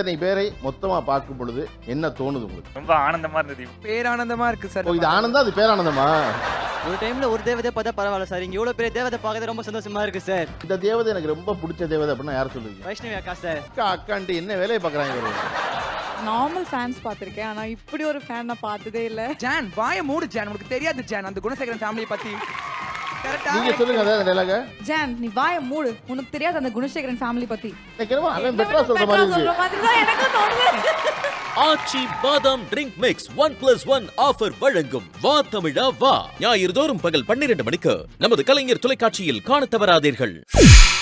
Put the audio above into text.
இத்தனை பேரை மொத்தமா பார்க்கும் பொழுது என்ன தோணுது உங்களுக்கு ரொம்ப ஆனந்தமா இருந்தது பேரானந்தமா இருக்கு சார் ஓ, இது ஆனந்தா அது பேரானந்தமா ஒரு டைம்ல ஒரு தேவதை பார்த்தா பரவாயில்ல சார் இங்க இவ்வளவு பெரிய தேவதை பார்க்கறது ரொம்ப சந்தோஷமா இருக்கு சார் இந்த தேவதை எனக்கு ரொம்ப பிடிச்ச தேவதை அப்படின்னா யார் சொல்லுவீங்க வைஷ்ணவி அக்கா சார் அக்கா அக்கான்ட்டு என்ன வேலையை பார்க்குறாங்க இவரு நார்மல் ஃபேன்ஸ் பார்த்திருக்கேன் ஆனா இப்படி ஒரு ஃபேன் நான் பார்த்ததே இல்ல ஜான் வாய மூடு ஜான் உனக்கு தெரியாது ஜான் அந்த குணசேகரன் ஃபேமிலி பத்தி கரெக்டா நீங்க சொல்லுங்க அதான் டைலாக ஜான் நீ வாய மூடு உனக்கு தெரியாது அந்த குணசேகரன் ஃபேமிலி பத்தி நினைக்கிறவா அவன் பெட்டரா சொல்ற மாதிரி சொல்ற இருக்கு மாதிரி தான் எனக்கும் தோணுது ஆச்சி பாதாம் drink mix one plus one offer வழங்கும் வா தமிழா வா ஞாயிறு தோறும் பகல் பன்னிரண்டு மணிக்கு நமது கலைஞர் தொலைக்காட்சியில் காணத் தவறாதீர்கள்